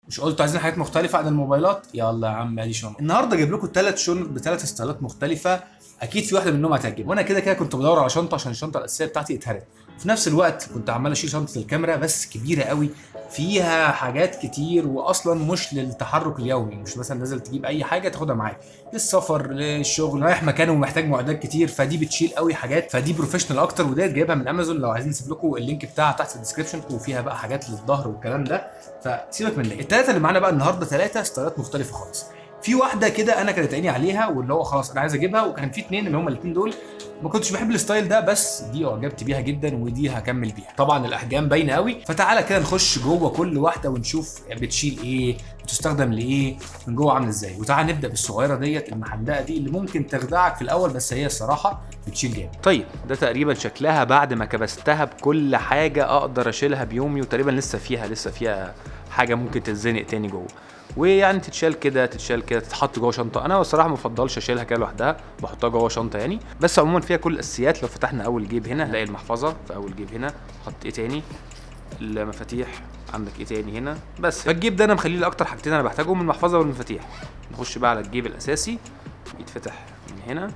مش قلتوا عايزين حاجات مختلفه عن الموبايلات يلا يا عم ادي شنط النهارده جايب لكم ثلاث شنط بثلاث ستايلات مختلفه اكيد في واحده منهم هتعجبكم وانا كده كده كنت بدور على شنطه عشان الشنطه الاساسيه بتاعتي اتهرت في نفس الوقت كنت عمال اشيل شنطه الكاميرا بس كبيره قوي فيها حاجات كتير واصلا مش للتحرك اليومي مش مثلا نازل تجيب اي حاجه تاخدها معاك للسفر للشغل رايح مكان ومحتاج معدات كتير فدي بتشيل قوي حاجات فدي بروفيشنال اكتر وديت جايبها من امازون لو عايزين نسيب لكم اللينك بتاعها تحت في الديسكربشن وفيها بقى حاجات للظهر والكلام ده فسيبك من اللينك الثلاثه اللي معانا بقى النهارده ثلاثه ستايلات مختلفه خالص في واحده كده انا كانت عيني عليها واللي هو خلاص انا عايز اجيبها وكان في اثنين اللي هم الاثنين دول ما كنتش بحب الستايل ده بس دي اعجبت بيها جدا ودي هكمل بيها طبعا الاحجام باينه قوي فتعالى كده نخش جوه كل واحده ونشوف بتشيل ايه بتستخدم لايه من جوه عامل ازاي وتعالى نبدا بالصغيره ديت المحدقه دي اللي ممكن تخدعك في الاول بس هي الصراحه بتشيل جامد طيب ده تقريبا شكلها بعد ما كبستها بكل حاجه اقدر اشيلها بيومي وتقريبا لسه فيها لسه فيها حاجه ممكن تتزنق تاني جوه ويعني تتشال كده تتشال كده تتحط جوه شنطه انا الصراحه ما بفضلش اشيلها كده لوحدها بحطها جوه شنطه يعني بس عموما فيها كل الاساسيات لو فتحنا اول جيب هنا هنلاقي المحفظه في اول جيب هنا حط ايه تاني المفاتيح عندك ايه تاني هنا بس فالجيب ده انا مخليه لاكتر حاجتين انا بحتاجهم المحفظه والمفاتيح نخش بقى على الجيب الاساسي يتفتح من هنا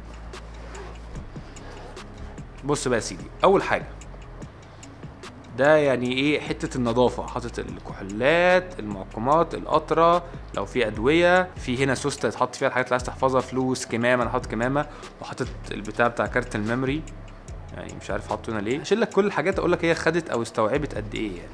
بص بقى يا سيدي اول حاجه ده يعني ايه حته النظافه حاطط الكحولات المعقمات القطره لو في ادويه في هنا سوسته يتحط فيها الحاجات اللي عايز تحفظها فلوس كمامه انا حاطط كمامه وحاطط البتاع بتاع كارت الميموري يعني مش عارف حاطه هنا ليه اشيل لك كل الحاجات اقول لك هي خدت او استوعبت قد ايه يعني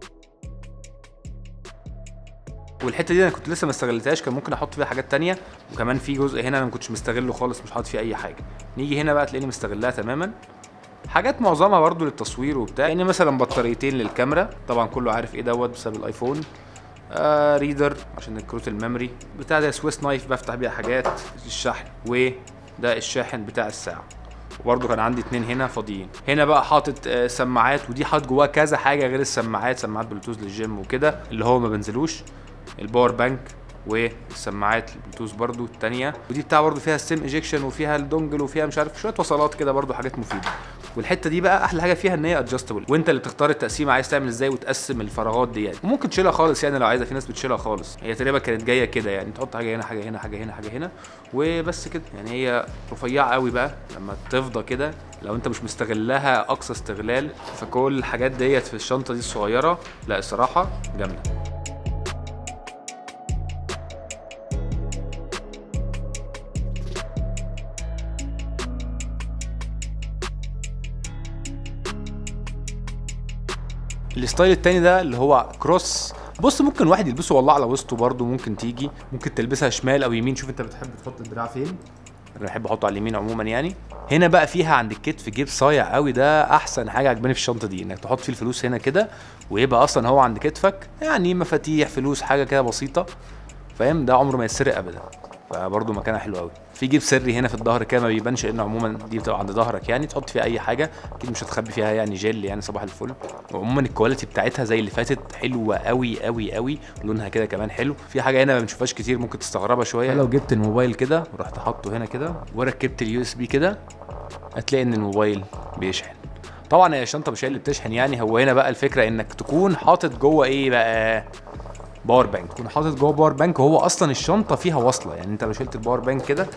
والحته دي انا كنت لسه ما استغلتهاش كان ممكن احط فيها حاجات تانية وكمان في جزء هنا انا ما كنتش مستغله خالص مش حاطط فيه اي حاجه نيجي هنا بقى تلاقيني مستغلها تماما حاجات معظمها برضو للتصوير وبتاع يعني مثلا بطاريتين للكاميرا طبعا كله عارف ايه دوت بسبب الايفون آه ريدر عشان الكروت الميموري بتاع ده سويس نايف بفتح بيها حاجات للشحن وده الشاحن بتاع الساعه وبرضه كان عندي اتنين هنا فاضيين هنا بقى حاطط آه سماعات ودي حاطط جواها كذا حاجه غير السماعات سماعات بلوتوث للجيم وكده اللي هو ما بنزلوش الباور بانك والسماعات البلوتوث برضو التانية ودي بتاع برضو فيها السيم ايجكشن وفيها الدونجل وفيها مش عارف شويه وصلات كده برضو حاجات مفيده والحته دي بقى احلى حاجه فيها ان هي ادجستبل وانت اللي تختار التقسيمه عايز تعمل ازاي وتقسم الفراغات دي يعني وممكن تشيلها خالص يعني لو عايزه في ناس بتشيلها خالص هي تقريبا كانت جايه كده يعني تحط حاجه هنا حاجه هنا حاجه هنا حاجه هنا وبس كده يعني هي رفيعه قوي بقى لما تفضى كده لو انت مش مستغلها اقصى استغلال فكل الحاجات ديت في الشنطه دي الصغيره لا الصراحه جامده الستايل التاني ده اللي هو كروس بص ممكن واحد يلبسه والله على وسطه برضه ممكن تيجي ممكن تلبسها شمال او يمين شوف انت بتحب تحط الدراع فين انا بحب احطه على اليمين عموما يعني هنا بقى فيها عند الكتف جيب صايع قوي ده احسن حاجه عجباني في الشنطه دي انك تحط فيه الفلوس هنا كده ويبقى اصلا هو عند كتفك يعني مفاتيح فلوس حاجه كده بسيطه فاهم ده عمره ما يتسرق ابدا فبرضه مكانها حلو قوي في جيب سري هنا في الظهر كده ما بيبانش انه عموما دي بتبقى عند ظهرك يعني تحط فيها اي حاجه اكيد مش هتخبي فيها يعني جل يعني صباح الفل وعموما الكواليتي بتاعتها زي اللي فاتت حلوه قوي قوي قوي لونها كده كمان حلو في حاجه هنا ما بنشوفهاش كتير ممكن تستغربها شويه لو جبت الموبايل كده ورحت حاطه هنا كده وركبت اليو اس بي كده هتلاقي ان الموبايل بيشحن طبعا هي الشنطه مش هي اللي بتشحن يعني هو هنا بقى الفكره انك تكون حاطط جوه ايه بقى باور بانك تكون حاطط جوه باور بانك وهو اصلا الشنطه فيها وصله يعني انت لو شلت الباور بانك كده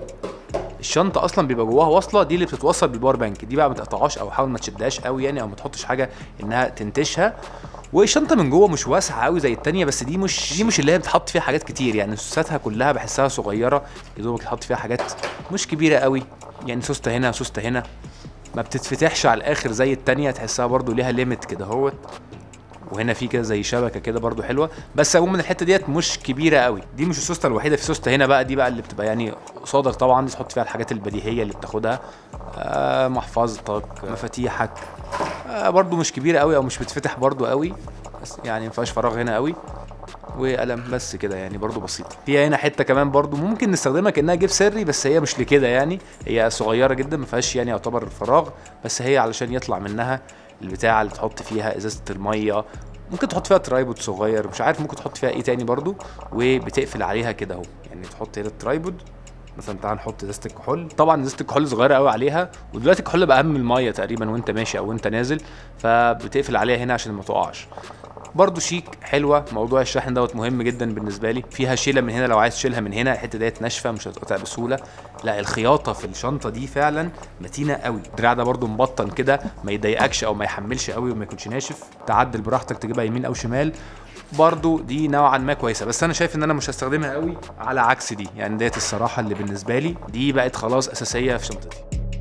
الشنطه اصلا بيبقى جواها وصله دي اللي بتتوصل بالباور بانك دي بقى ما تقطعهاش او حاول ما تشدهاش قوي يعني او ما تحطش حاجه انها تنتشها والشنطه من جوه مش واسعه قوي زي التانية بس دي مش دي مش اللي هي بتحط فيها حاجات كتير يعني سوستها كلها بحسها صغيره يا دوبك تحط فيها حاجات مش كبيره قوي يعني سوسته هنا سوسته هنا ما بتتفتحش على الاخر زي التانية تحسها برضو ليها ليميت كده اهوت وهنا في كده زي شبكه كده برضو حلوه بس عموما الحته ديت مش كبيره قوي دي مش السوسته الوحيده في سوسته هنا بقى دي بقى اللي بتبقى يعني قصادك طبعا دي تحط فيها الحاجات البديهيه اللي بتاخدها آه محفظتك مفاتيحك آه برضو مش كبيره قوي او مش بتفتح برضو قوي بس يعني ما فيهاش فراغ هنا قوي وقلم بس كده يعني برضو بسيطه فيها هنا حته كمان برضو ممكن نستخدمها كانها جيب سري بس هي مش لكده يعني هي صغيره جدا ما فيهاش يعني يعتبر فراغ بس هي علشان يطلع منها البتاعه اللي تحط فيها ازازه الميه ممكن تحط فيها ترايبود صغير مش عارف ممكن تحط فيها ايه تاني برضو وبتقفل عليها كده اهو يعني تحط هنا الترايبود مثلا تعال نحط ازازه الكحول طبعا ازازه الكحول صغيره قوي عليها ودلوقتي الكحول بقى اهم من الميه تقريبا وانت ماشي او وانت نازل فبتقفل عليها هنا عشان ما تقعش برضو شيك حلوه موضوع الشحن دوت مهم جدا بالنسبه لي فيها شيله من هنا لو عايز تشيلها من هنا الحته ديت ناشفه مش هتقطع بسهوله لا الخياطه في الشنطه دي فعلا متينه قوي الدراع ده برضو مبطن كده ما يضايقكش او ما يحملش قوي وما يكونش ناشف تعدل براحتك تجيبها يمين او شمال برضو دي نوعا ما كويسه بس انا شايف ان انا مش هستخدمها قوي على عكس دي يعني ديت الصراحه اللي بالنسبه لي دي بقت خلاص اساسيه في شنطتي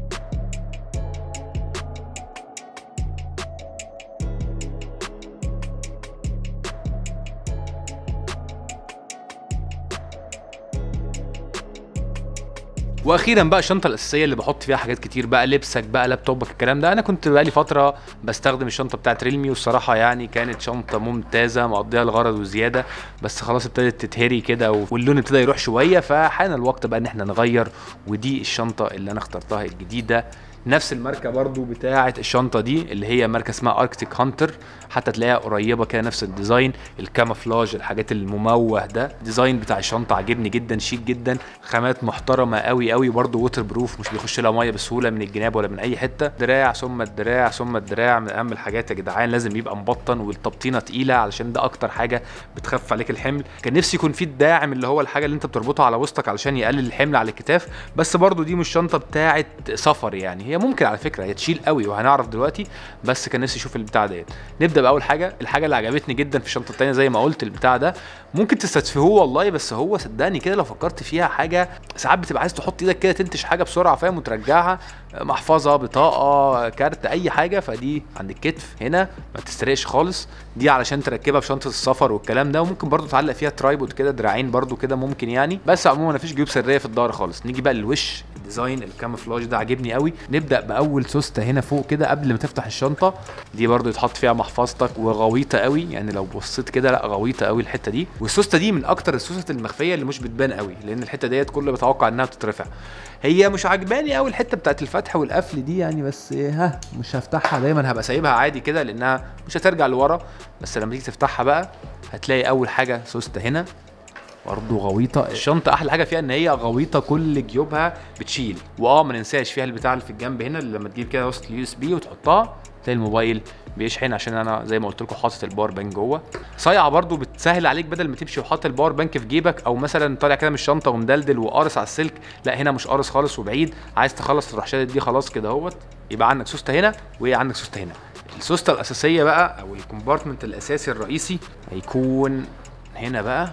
واخيرا بقى الشنطه الاساسيه اللي بحط فيها حاجات كتير بقى لبسك بقى لابتوبك الكلام ده انا كنت بقى لي فتره بستخدم الشنطه بتاعت ريلمي والصراحه يعني كانت شنطه ممتازه مقضيها الغرض وزياده بس خلاص ابتدت تتهري كده واللون ابتدى يروح شويه فحان الوقت بقى ان احنا نغير ودي الشنطه اللي انا اخترتها الجديده نفس الماركه برضو بتاعه الشنطه دي اللي هي ماركه اسمها اركتيك هانتر حتى تلاقيها قريبه كده نفس الديزاين الكامافلاج الحاجات المموه ده الديزاين بتاع الشنطه عاجبني جدا شيك جدا خامات محترمه قوي قوي برضو ووتر بروف مش بيخش لها ميه بسهوله من الجناب ولا من اي حته دراع ثم الدراع ثم الدراع من اهم الحاجات يا جدعان لازم يبقى مبطن والتبطينه تقيله علشان ده اكتر حاجه بتخفف عليك الحمل كان نفسي يكون في الداعم اللي هو الحاجه اللي انت بتربطها على وسطك علشان يقلل الحمل على الكتاف بس برضو دي مش شنطه بتاعه سفر يعني هي ممكن على فكره هي تشيل قوي وهنعرف دلوقتي بس كان نفسي اشوف البتاع ديت نبدا باول حاجه الحاجه اللي عجبتني جدا في الشنطه الثانيه زي ما قلت البتاع ده ممكن تستدفهوه والله بس هو صدقني كده لو فكرت فيها حاجه ساعات بتبقى عايز تحط ايدك كده تنتش حاجه بسرعه فاهم وترجعها محفظه بطاقه كارت اي حاجه فدي عند الكتف هنا ما تسترقش خالص دي علشان تركبها في شنطه السفر والكلام ده وممكن برضو تعلق فيها ترايبود كده دراعين برضو كده ممكن يعني بس عموما مفيش جيوب سريه في الظهر خالص نيجي بقى للوش الديزاين الكاموفلاج ده عاجبني قوي نبدا باول سوسته هنا فوق كده قبل ما تفتح الشنطه دي برضو يتحط فيها محفظتك وغويطه قوي يعني لو بصيت كده لا غويطه قوي الحته دي والسوسته دي من اكتر السوست المخفيه اللي مش بتبان قوي لان الحته ديت كله بيتوقع انها بتترفع هي مش عجباني قوي الحته بتاعت الفتح والقفل دي يعني بس ها مش هفتحها دايما هبقى سايبها عادي كده لانها مش هترجع لورا بس لما تيجي تفتحها بقى هتلاقي اول حاجه سوسته هنا برضه غويطه الشنطه احلى حاجه فيها ان هي غويطه كل جيوبها بتشيل واه ما ننساش فيها البتاع اللي في الجنب هنا اللي لما تجيب كده وسط اليو اس بي وتحطها تلاقي الموبايل بيشحن عشان انا زي ما قلت لكم حاطط الباور بانك جوه صايعه برضو بتسهل عليك بدل ما تمشي وحاطط الباور بانك في جيبك او مثلا طالع كده من الشنطه ومدلدل وقارص على السلك لا هنا مش قارص خالص وبعيد عايز تخلص تروح شادد دي خلاص كده اهوت يبقى عندك سوسته هنا وهي عندك سوسته هنا السوسته الاساسيه بقى او الكومبارتمنت الاساسي الرئيسي هيكون هنا بقى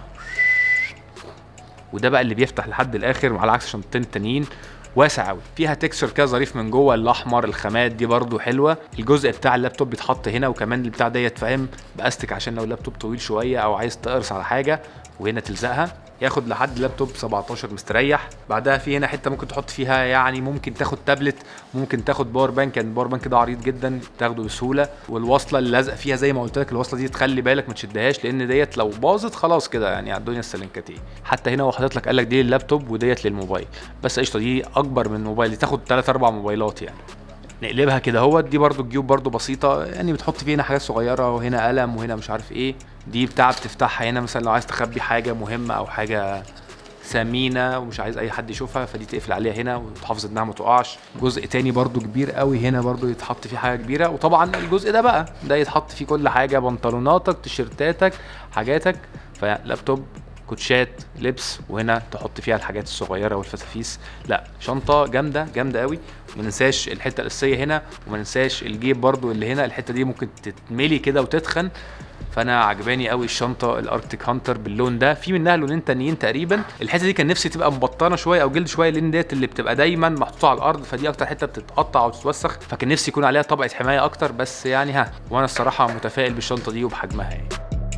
وده بقى اللي بيفتح لحد الاخر على عكس الشنطتين التانيين واسع قوي فيها تكسر كده ظريف من جوه الاحمر الخامات دي برده حلوه الجزء بتاع اللابتوب بيتحط هنا وكمان البتاع ديت فاهم باستك عشان لو اللابتوب طويل شويه او عايز تقرص على حاجه وهنا تلزقها ياخد لحد لابتوب 17 مستريح بعدها في هنا حته ممكن تحط فيها يعني ممكن تاخد تابلت ممكن تاخد باور بانك يعني الباور بانك ده عريض جدا تاخده بسهوله والوصله اللي لازقه فيها زي ما قلت لك الوصله دي تخلي بالك ما تشدهاش لان ديت لو باظت خلاص كده يعني على الدنيا السلنكتيه حتى هنا هو حاطط لك قال لك دي لللابتوب وديت للموبايل بس قشطه دي اكبر من موبايل دي تاخد 3 4 موبايلات يعني نقلبها كده اهوت دي برضو الجيوب برضو بسيطه يعني بتحط فيه هنا حاجات صغيره وهنا قلم وهنا مش عارف ايه دي بتاع بتفتحها هنا مثلا لو عايز تخبي حاجه مهمه او حاجه ثمينه ومش عايز اي حد يشوفها فدي تقفل عليها هنا وتحافظ انها ما تقعش جزء تاني برضو كبير قوي هنا برضو يتحط فيه حاجه كبيره وطبعا الجزء ده بقى ده يتحط فيه كل حاجه بنطلوناتك تيشيرتاتك حاجاتك فلابتوب كوتشات لبس وهنا تحط فيها الحاجات الصغيره والفتافيس لا شنطه جامده جامده قوي ما ننساش الحته الاساسيه هنا وما ننساش الجيب برضو اللي هنا الحته دي ممكن تتملي كده وتتخن فانا عجباني قوي الشنطه الاركتيك هانتر باللون ده في منها لونين تانيين تقريبا الحته دي كان نفسي تبقى مبطنه شويه او جلد شويه لان ديت اللي بتبقى دايما محطوطه على الارض فدي اكتر حته بتتقطع او تتوسخ فكان نفسي يكون عليها طبقه حمايه اكتر بس يعني ها وانا الصراحه متفائل بالشنطه دي وبحجمها يعني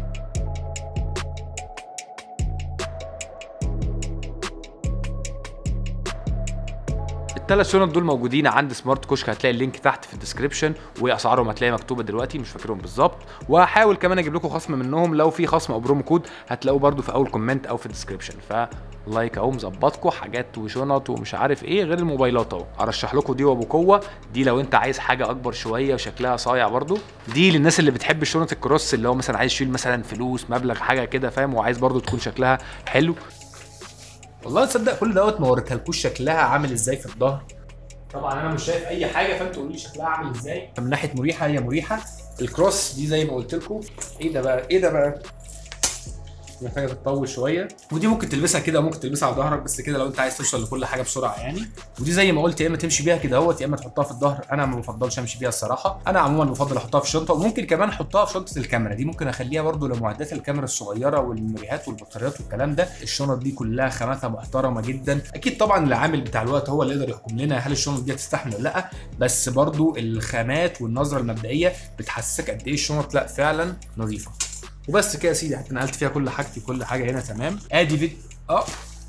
الثلاث شنط دول موجودين عند سمارت كشك هتلاقي اللينك تحت في الديسكربشن واسعارهم هتلاقي مكتوبه دلوقتي مش فاكرهم بالظبط وهحاول كمان اجيب لكم خصم منهم لو في خصم او برومو كود هتلاقوه برده في اول كومنت او في الديسكربشن فلايك اهو مظبطكم حاجات وشنط ومش عارف ايه غير الموبايلات اهو ارشح لكم دي وبقوه دي لو انت عايز حاجه اكبر شويه وشكلها صايع برده دي للناس اللي بتحب الشنط الكروس اللي هو مثلا عايز يشيل مثلا فلوس مبلغ حاجه كده فاهم وعايز برده تكون شكلها حلو والله تصدق كل دوت ما وريتهالكوش شكلها عامل ازاي في الظهر طبعا انا مش شايف اي حاجه فانتوا قولوا لي شكلها عامل ازاي من ناحيه مريحه هي مريحه الكروس دي زي ما قلت لكم ايه ده بقى ايه ده بقى محتاجه تتطول شويه ودي ممكن تلبسها كده وممكن تلبسها على ظهرك بس كده لو انت عايز توصل لكل حاجه بسرعه يعني ودي زي ما قلت يا اما تمشي بيها كده اهوت يا اما تحطها في الظهر انا ما بفضلش امشي بيها الصراحه انا عموما بفضل احطها في الشنطه وممكن كمان احطها في شنطه الكاميرا دي ممكن اخليها برده لمعدات الكاميرا الصغيره والميموريات والبطاريات والكلام ده الشنط دي كلها خاماتها محترمه جدا اكيد طبعا العامل بتاع الوقت هو اللي يقدر يحكم لنا هل الشنط دي هتستحمل ولا لا بس برده الخامات والنظره المبدئيه بتحسسك قد ايه الشنط لا فعلا نظيفه وبس كده يا سيدي حتى نقلت فيها كل حاجتي كل حاجه هنا تمام ادي فيديو اه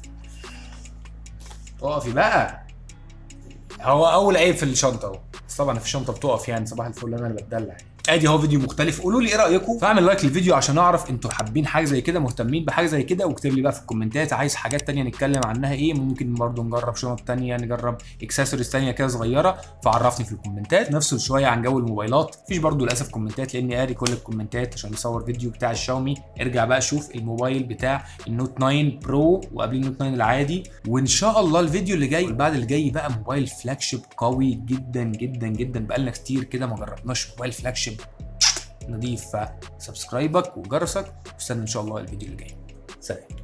اقفي بقى هو اول عيب في الشنطه اهو بس طبعا في الشنطه بتقف يعني صباح الفل انا اللي بتدلع يعني ادي اهو فيديو مختلف قولوا لي ايه رايكم فاعمل لايك للفيديو عشان اعرف انتوا حابين حاجه زي كده مهتمين بحاجه زي كده واكتب لي بقى في الكومنتات عايز حاجات تانية نتكلم عنها ايه ممكن برضو نجرب شنط تانية نجرب اكسسوارز تانية كده صغيره فعرفني في الكومنتات نفصل شويه عن جو الموبايلات مفيش برضو للاسف كومنتات لاني قاري كل الكومنتات عشان نصور فيديو بتاع الشاومي ارجع بقى شوف الموبايل بتاع النوت 9 برو وقبل النوت 9 العادي وان شاء الله الفيديو اللي جاي بعد اللي جاي بقى موبايل فلاج شيب قوي جدا جدا جدا بقالنا كتير كده ما جربناش موبايل فلاج شيب نضيف فسبسكرايبك وجرسك واستنى ان شاء الله الفيديو اللي جاي سلام